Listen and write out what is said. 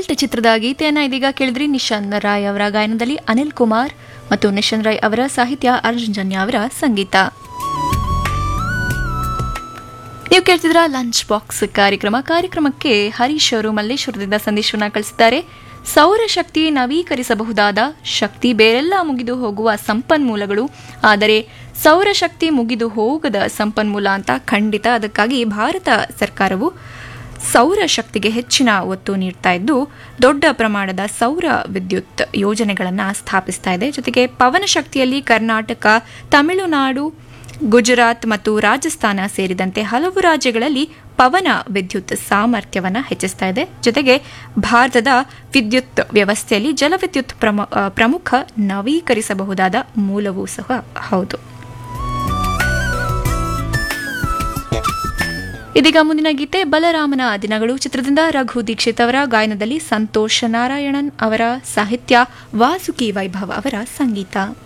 result ಚಿತ್ರದ ಗೀತೆಯನ್ನ ಇದೀಗ ಕೇಳಿದ್ರಿ ನಿಶಾಂತ್ ರಾಯ್ ಅವರ ಗಾಯನದಲ್ಲಿ ಅನಿಲ್ ಕುಮಾರ್ ಮತ್ತು ನಿಶಾಂತ್ ರಾಯ್ ಅವರ ಸಾಹಿತ್ಯ ಅರ್ಜುನ್ ಜನ್ಯ ಅವರ ಸಂಗೀತ ನೀವು ಕೇಳ್ತಿದ್ರ ಲಂಚ್ ಬಾಕ್ಸ್ ಕಾರ್ಯಕ್ರಮ ಕಾರ್ಯಕ್ರಮಕ್ಕೆ ಹರೀಶ್ ಅವರು ಮಲ್ಲೇಶ್ವರದಿಂದ ಸಂದೇಶವನ್ನ ಕಳಿಸಿದ್ದಾರೆ ಸೌರಶಕ್ತಿ ನವೀಕರಿಸಬಹುದಾದ ಶಕ್ತಿ ಬೇರೆಲ್ಲ ಮುಗಿದು ಹೋಗುವ ಸಂಪನ್ಮೂಲಗಳು ಆದರೆ ಸೌರಶಕ್ತಿ ಮುಗಿದು ಹೋಗದ ಸಂಪನ್ಮೂಲ ಅಂತ ಖಂಡಿತ ಅದಕ್ಕಾಗಿ ಭಾರತ ಸರ್ಕಾರವು ಸೌರಶಕ್ತಿಗೆ ಹೆಚ್ಚಿನ ಒತ್ತು ನೀಡ್ತಾ ಇದ್ದು ದೊಡ್ಡ ಪ್ರಮಾಣದ ಸೌರ ವಿದ್ಯುತ್ ಯೋಜನೆಗಳನ್ನು ಸ್ಥಾಪಿಸ್ತಾ ಇದೆ ಜೊತೆಗೆ ಪವನ ಶಕ್ತಿಯಲ್ಲಿ ಕರ್ನಾಟಕ ತಮಿಳುನಾಡು ಗುಜರಾತ್ ಮತ್ತು ರಾಜಸ್ಥಾನ ಸೇರಿದಂತೆ ಹಲವು ರಾಜ್ಯಗಳಲ್ಲಿ ಪವನ ವಿದ್ಯುತ್ ಸಾಮರ್ಥ್ಯವನ್ನು ಹೆಚ್ಚಿಸ್ತಾ ಇದೆ ಜೊತೆಗೆ ಭಾರತದ ವಿದ್ಯುತ್ ವ್ಯವಸ್ಥೆಯಲ್ಲಿ ಜಲವಿದ್ಯುತ್ ಪ್ರಮ ಆ, ಪ್ರಮುಖ ನವೀಕರಿಸಬಹುದಾದ ಮೂಲವೂ ಸಹ ಹೌದು ಇದೀಗ ಮುಂದಿನ ಗೀತೆ ಬಲರಾಮನ ದಿನಗಳು ಚಿತ್ರದಿಂದ ರಘು ದೀಕ್ಷಿತ್ ಅವರ ಗಾಯನದಲ್ಲಿ ಸಂತೋಷ್ ನಾರಾಯಣನ್ ಅವರ ಸಾಹಿತ್ಯ ವಾಸುಕಿ ವೈಭವ್ ಅವರ ಸಂಗೀತ